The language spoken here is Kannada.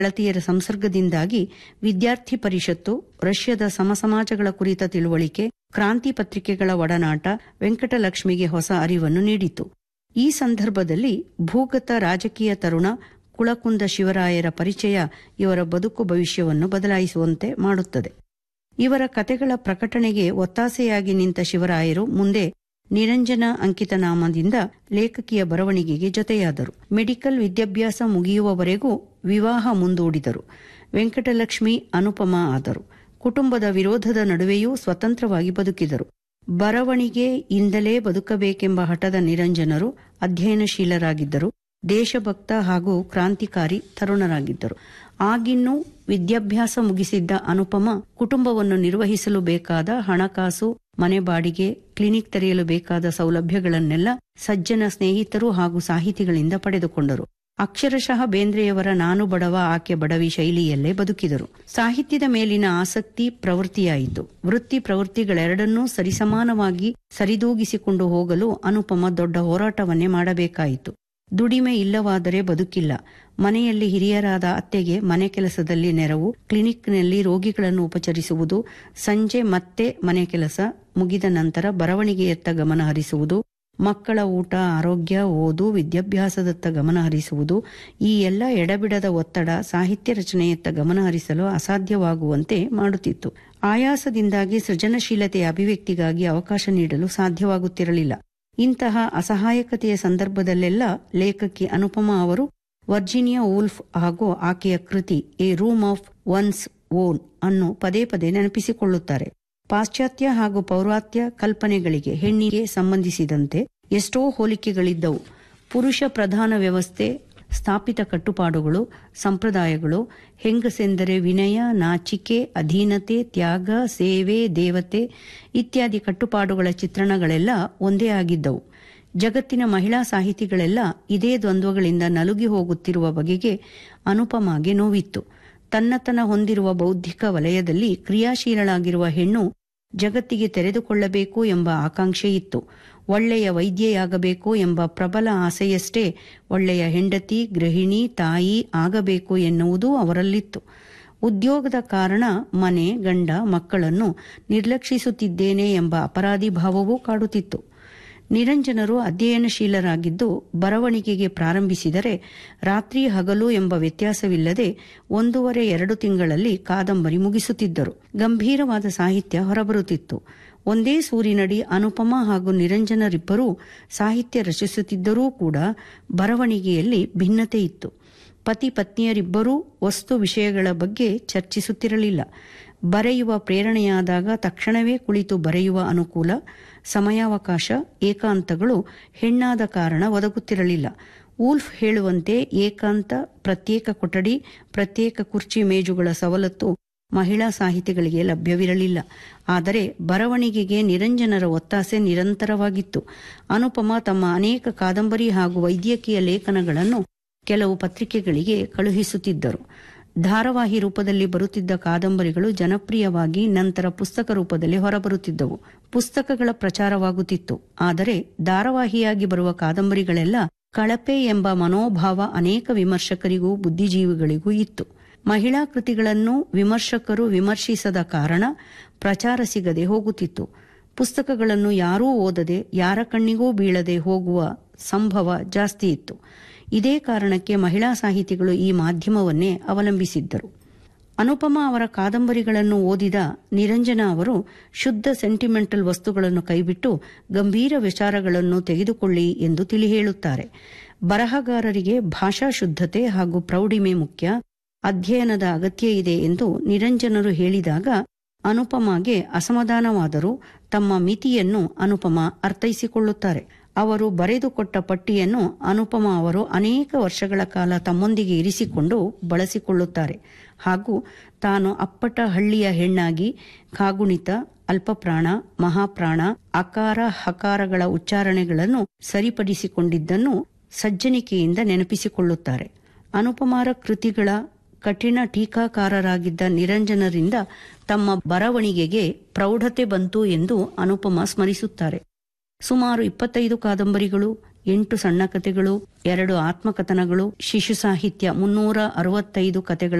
ಗೆಳತಿಯರ ಸಂಸರ್ಗದಿಂದಾಗಿ ವಿದ್ಯಾರ್ಥಿ ಪರಿಷತ್ತು ರಷ್ಯಾದ ಸಮಸಮಾಜಗಳ ಕುರಿತ ತಿಳುವಳಿಕೆ ಕ್ರಾಂತಿ ಪತ್ರಿಕೆಗಳ ಒಡನಾಟ ವೆಂಕಟಲಕ್ಷ್ಮಿಗೆ ಹೊಸ ಅರಿವನ್ನು ನೀಡಿತು ಈ ಸಂದರ್ಭದಲ್ಲಿ ಭೂಗತ ರಾಜಕೀಯ ತರುಣ ಕುಳಕುಂದ ಶಿವರಾಯರ ಪರಿಚಯ ಇವರ ಬದುಕು ಭವಿಷ್ಯವನ್ನು ಬದಲಾಯಿಸುವಂತೆ ಮಾಡುತ್ತದೆ ಇವರ ಕತೆಗಳ ಪ್ರಕಟಣೆಗೆ ಒತ್ತಾಸೆಯಾಗಿ ನಿಂತ ಶಿವರಾಯರು ಮುಂದೆ ನಿರಂಜನ ಅಂಕಿತನಾಮದಿಂದ ಲೇಖಕಿಯ ಬರವಣಿಗೆಗೆ ಜೊತೆಯಾದರು ಮೆಡಿಕಲ್ ವಿದ್ಯಾಭ್ಯಾಸ ಮುಗಿಯುವವರೆಗೂ ವಿವಾಹ ಮುಂದೂಡಿದರು ವೆಂಕಟಲಕ್ಷ್ಮಿ ಅನುಪಮ ಆದರು ಕುಟುಂಬದ ವಿರೋಧದ ನಡುವೆಯೂ ಸ್ವತಂತ್ರವಾಗಿ ಬದುಕಿದರು ಬರವಣಿಗೆ ಇಂದಲೇ ಬದುಕಬೇಕೆಂಬ ಹಠದ ನಿರಂಜನರು ಅಧ್ಯಯನಶೀಲರಾಗಿದ್ದರು ದೇಶಭಕ್ತ ಹಾಗೂ ಕ್ರಾಂತಿಕಾರಿ ತರುಣರಾಗಿದ್ದರು ಆಗಿನ್ನೂ ವಿದ್ಯಾಭ್ಯಾಸ ಮುಗಿಸಿದ್ದ ಅನುಪಮ ಕುಟುಂಬವನ್ನು ನಿರ್ವಹಿಸಲು ಬೇಕಾದ ಹಣಕಾಸು ಮನೆ ಬಾಡಿಗೆ ಕ್ಲಿನಿಕ್ ತೆರೆಯಲು ಬೇಕಾದ ಸೌಲಭ್ಯಗಳನ್ನೆಲ್ಲ ಸಜ್ಜನ ಸ್ನೇಹಿತರು ಹಾಗೂ ಸಾಹಿತಿಗಳಿಂದ ಪಡೆದುಕೊಂಡರು ಅಕ್ಷರಶಃ ಬೇಂದ್ರೆಯವರ ನಾನು ಬಡವ ಆಕೆ ಬಡವಿ ಶೈಲಿಯಲ್ಲೇ ಬದುಕಿದರು ಸಾಹಿತ್ಯದ ಮೇಲಿನ ಆಸಕ್ತಿ ಪ್ರವೃತ್ತಿಯಾಯಿತು ವೃತ್ತಿ ಪ್ರವೃತ್ತಿಗಳೆರಡನ್ನೂ ಸರಿಸಮಾನವಾಗಿ ಸರಿದೂಗಿಸಿಕೊಂಡು ಹೋಗಲು ಅನುಪಮ ದೊಡ್ಡ ಹೋರಾಟವನ್ನೇ ಮಾಡಬೇಕಾಯಿತು ದುಡಿಮೆ ಇಲ್ಲವಾದರೆ ಬದುಕಿಲ್ಲ ಮನೆಯಲ್ಲಿ ಹಿರಿಯರಾದ ಅತ್ತೆಗೆ ಮನೆ ಕೆಲಸದಲ್ಲಿ ನೆರವು ಕ್ಲಿನಿಕ್ನಲ್ಲಿ ರೋಗಿಗಳನ್ನು ಉಪಚರಿಸುವುದು ಸಂಜೆ ಮತ್ತೆ ಮನೆ ಕೆಲಸ ಮುಗಿದ ನಂತರ ಬರವಣಿಗೆಯತ್ತ ಗಮನ ಹರಿಸುವುದು ಮಕ್ಕಳ ಊಟ ಆರೋಗ್ಯ ಓದು ವಿದ್ಯಾಭ್ಯಾಸದತ್ತ ಗಮನ ಹರಿಸುವುದು ಈ ಎಲ್ಲ ಎಡಬಿಡದ ಒತ್ತಡ ಸಾಹಿತ್ಯ ರಚನೆಯತ್ತ ಗಮನ ಹರಿಸಲು ಅಸಾಧ್ಯವಾಗುವಂತೆ ಮಾಡುತ್ತಿತ್ತು ಆಯಾಸದಿಂದಾಗಿ ಸೃಜನಶೀಲತೆಯ ಅಭಿವ್ಯಕ್ತಿಗಾಗಿ ಅವಕಾಶ ನೀಡಲು ಸಾಧ್ಯವಾಗುತ್ತಿರಲಿಲ್ಲ ಇಂತಹ ಅಸಹಾಯಕತೆಯ ಸಂದರ್ಭದಲ್ಲೆಲ್ಲ ಲೇಖಕಿ ಅನುಪಮಾ ಅವರು ವರ್ಜಿನಿಯಾ ವೂಲ್ಫ್ ಹಾಗೂ ಆಕೆಯ ಕೃತಿ A room of one's own ಅನ್ನು ಪದೇ ಪದೇ ನೆನಪಿಸಿಕೊಳ್ಳುತ್ತಾರೆ ಪಾಶ್ಚಾತ್ಯ ಹಾಗೂ ಪೌರಾತ್ಯ ಕಲ್ಪನೆಗಳಿಗೆ ಹೆಣ್ಣಿಗೆ ಸಂಬಂಧಿಸಿದಂತೆ ಎಷ್ಟೋ ಹೋಲಿಕೆಗಳಿದ್ದವು ಪುರುಷ ಪ್ರಧಾನ ವ್ಯವಸ್ಥೆ ಸ್ಥಾಪಿತ ಕಟ್ಟುಪಾಡುಗಳು ಸಂಪ್ರದಾಯಗಳು ಹೆಂಗಸೆಂದರೆ ವಿನಯ ನಾಚಿಕೆ ಅಧೀನತೆ ತ್ಯಾಗ ಸೇವೆ ದೇವತೆ ಇತ್ಯಾದಿ ಕಟ್ಟುಪಾಡುಗಳ ಚಿತ್ರಣಗಳೆಲ್ಲ ಒಂದೇ ಆಗಿದ್ದವು ಜಗತ್ತಿನ ಮಹಿಳಾ ಸಾಹಿತಿಗಳೆಲ್ಲ ಇದೇ ದ್ವಂದ್ವಗಳಿಂದ ನಲುಗಿ ಹೋಗುತ್ತಿರುವ ಬಗೆಗೆ ಅನುಪಮಾಗೆ ನೋವಿತ್ತು ತನ್ನತನ ಹೊಂದಿರುವ ಬೌದ್ಧಿಕ ವಲಯದಲ್ಲಿ ಕ್ರಿಯಾಶೀಲಳಾಗಿರುವ ಹೆಣ್ಣು ಜಗತ್ತಿಗೆ ತೆರೆದುಕೊಳ್ಳಬೇಕು ಎಂಬ ಆಕಾಂಕ್ಷೆ ಇತ್ತು ಒಳ್ಳೆಯ ವೈದ್ಯೆಯಾಗಬೇಕು ಎಂಬ ಪ್ರಬಲ ಆಸೆಯಷ್ಟೇ ಒಳ್ಳೆಯ ಹೆಂಡತಿ ಗೃಹಿಣಿ ತಾಯಿ ಆಗಬೇಕು ಎನ್ನುವುದೂ ಅವರಲ್ಲಿತ್ತು ಉದ್ಯೋಗದ ಕಾರಣ ಮನೆ ಗಂಡ ಮಕ್ಕಳನ್ನು ನಿರ್ಲಕ್ಷಿಸುತ್ತಿದ್ದೇನೆ ಎಂಬ ಅಪರಾಧಿ ಭಾವವೂ ಕಾಡುತ್ತಿತ್ತು ನಿರಂಜನರು ಅಧ್ಯಯನಶೀಲರಾಗಿದ್ದು ಬರವಣಿಗೆಗೆ ಪ್ರಾರಂಭಿಸಿದರೆ ರಾತ್ರಿ ಹಗಲು ಎಂಬ ವ್ಯತ್ಯಾಸವಿಲ್ಲದೆ ಒಂದೂವರೆ ಎರಡು ತಿಂಗಳಲ್ಲಿ ಕಾದಂಬರಿ ಮುಗಿಸುತ್ತಿದ್ದರು ಗಂಭೀರವಾದ ಸಾಹಿತ್ಯ ಹೊರಬರುತ್ತಿತ್ತು ಒಂದೇ ಸೂರಿನಡಿ ಅನುಪಮ ಹಾಗೂ ನಿರಂಜನರಿಬ್ಬರೂ ಸಾಹಿತ್ಯ ರಚಿಸುತ್ತಿದ್ದರೂ ಕೂಡ ಬರವಣಿಗೆಯಲ್ಲಿ ಭಿನ್ನತೆ ಇತ್ತು ಪತಿ ಪತ್ನಿಯರಿಬ್ಬರೂ ವಸ್ತು ವಿಷಯಗಳ ಬಗ್ಗೆ ಚರ್ಚಿಸುತ್ತಿರಲಿಲ್ಲ ಬರೆಯುವ ಪ್ರೇರಣೆಯಾದಾಗ ತಕ್ಷಣವೇ ಕುಳಿತು ಬರೆಯುವ ಅನುಕೂಲ ಸಮಯಾವಕಾಶ ಏಕಾಂತಗಳು ಹೆಣ್ಣಾದ ಕಾರಣ ಒದಗುತ್ತಿರಲಿಲ್ಲ ವೂಲ್ಫ್ ಹೇಳುವಂತೆ ಏಕಾಂತ ಪ್ರತ್ಯೇಕ ಕೊಠಡಿ ಪ್ರತ್ಯೇಕ ಕುರ್ಚಿ ಮೇಜುಗಳ ಸವಲತ್ತು ಮಹಿಳಾ ಸಾಹಿತಿಗಳಿಗೆ ಲಭ್ಯವಿರಲಿಲ್ಲ ಆದರೆ ಬರವಣಿಗೆಗೆ ನಿರಂಜನರ ಒತ್ತಾಸೆ ನಿರಂತರವಾಗಿತ್ತು ಅನುಪಮ ತಮ್ಮ ಅನೇಕ ಕಾದಂಬರಿ ಹಾಗೂ ವೈದ್ಯಕೀಯ ಲೇಖನಗಳನ್ನು ಕೆಲವು ಪತ್ರಿಕೆಗಳಿಗೆ ಕಳುಹಿಸುತ್ತಿದ್ದರು ಧಾರಾವಾಹಿ ರೂಪದಲ್ಲಿ ಬರುತ್ತಿದ್ದ ಕಾದಂಬರಿಗಳು ಜನಪ್ರಿಯವಾಗಿ ನಂತರ ಪುಸ್ತಕ ರೂಪದಲ್ಲಿ ಹೊರಬರುತ್ತಿದ್ದವು ಪುಸ್ತಕಗಳ ಪ್ರಚಾರವಾಗುತ್ತಿತ್ತು ಆದರೆ ಧಾರಾವಾಹಿಯಾಗಿ ಬರುವ ಕಾದಂಬರಿಗಳೆಲ್ಲ ಕಳಪೆ ಎಂಬ ಮನೋಭಾವ ಅನೇಕ ವಿಮರ್ಶಕರಿಗೂ ಬುದ್ಧಿಜೀವಿಗಳಿಗೂ ಇತ್ತು ಮಹಿಳಾ ಕೃತಿಗಳನ್ನು ವಿಮರ್ಶಕರು ವಿಮರ್ಶಿಸದ ಕಾರಣ ಪ್ರಚಾರ ಸಿಗದೆ ಹೋಗುತ್ತಿತ್ತು ಪುಸ್ತಕಗಳನ್ನು ಯಾರೂ ಓದದೆ ಯಾರ ಕಣ್ಣಿಗೂ ಬೀಳದೆ ಹೋಗುವ ಸಂಭವ ಜಾಸ್ತಿ ಇತ್ತು ಇದೇ ಕಾರಣಕ್ಕೆ ಮಹಿಳಾ ಸಾಹಿತಿಗಳು ಈ ಮಾಧ್ಯಮವನ್ನೇ ಅವಲಂಬಿಸಿದ್ದರು ಅನುಪಮ ಅವರ ಕಾದಂಬರಿಗಳನ್ನು ಓದಿದ ನಿರಂಜನ ಅವರು ಶುದ್ಧ ಸೆಂಟಿಮೆಂಟಲ್ ವಸ್ತುಗಳನ್ನು ಕೈಬಿಟ್ಟು ಗಂಭೀರ ವಿಚಾರಗಳನ್ನು ತೆಗೆದುಕೊಳ್ಳಿ ಎಂದು ತಿಳಿ ಹೇಳುತ್ತಾರೆ ಬರಹಗಾರರಿಗೆ ಭಾಷಾ ಶುದ್ಧತೆ ಹಾಗೂ ಪ್ರೌಢಿಮೆ ಮುಖ್ಯ ಅಧ್ಯಯನದ ಅಗತ್ಯ ಇದೆ ಎಂದು ನಿರಂಜನರು ಹೇಳಿದಾಗ ಅನುಪಮಾಗೆ ಅಸಮಾಧಾನವಾದರೂ ತಮ್ಮ ಮಿತಿಯನ್ನು ಅನುಪಮ ಅರ್ಥೈಸಿಕೊಳ್ಳುತ್ತಾರೆ ಅವರು ಬರೆದುಕೊಟ್ಟ ಪಟ್ಟಿಯನ್ನು ಅನುಪಮ ಅವರು ಅನೇಕ ವರ್ಷಗಳ ಕಾಲ ತಮ್ಮೊಂದಿಗೆ ಇರಿಸಿಕೊಂಡು ಬಳಸಿಕೊಳ್ಳುತ್ತಾರೆ ಹಾಗೂ ತಾನು ಅಪ್ಪಟ ಹಳ್ಳಿಯ ಹೆಣ್ಣಾಗಿ ಕಾಗುಣಿತ ಅಲ್ಪಪ್ರಾಣ ಮಹಾಪ್ರಾಣ ಅಕಾರ ಹಕಾರಗಳ ಉಚ್ಚಾರಣೆಗಳನ್ನು ಸರಿಪಡಿಸಿಕೊಂಡಿದ್ದನ್ನು ಸಜ್ಜನಿಕೆಯಿಂದ ನೆನಪಿಸಿಕೊಳ್ಳುತ್ತಾರೆ ಅನುಪಮಾರ ಕೃತಿಗಳ ಕಠಿಣ ಟೀಕಾಕಾರರಾಗಿದ್ದ ನಿರಂಜನರಿಂದ ತಮ್ಮ ಬರವಣಿಗೆಗೆ ಪ್ರೌಢತೆ ಬಂತು ಎಂದು ಅನುಪಮ ಸ್ಮರಿಸುತ್ತಾರೆ ಸುಮಾರು ಇಪ್ಪತ್ತೈದು ಕಾದಂಬರಿಗಳು ಎಂಟು ಸಣ್ಣ ಕಥೆಗಳು ಎರಡು ಆತ್ಮಕಥನಗಳು ಶಿಶು ಸಾಹಿತ್ಯ ಮುನ್ನೂರ ಅರವತ್ತೈದು ಕಥೆಗಳ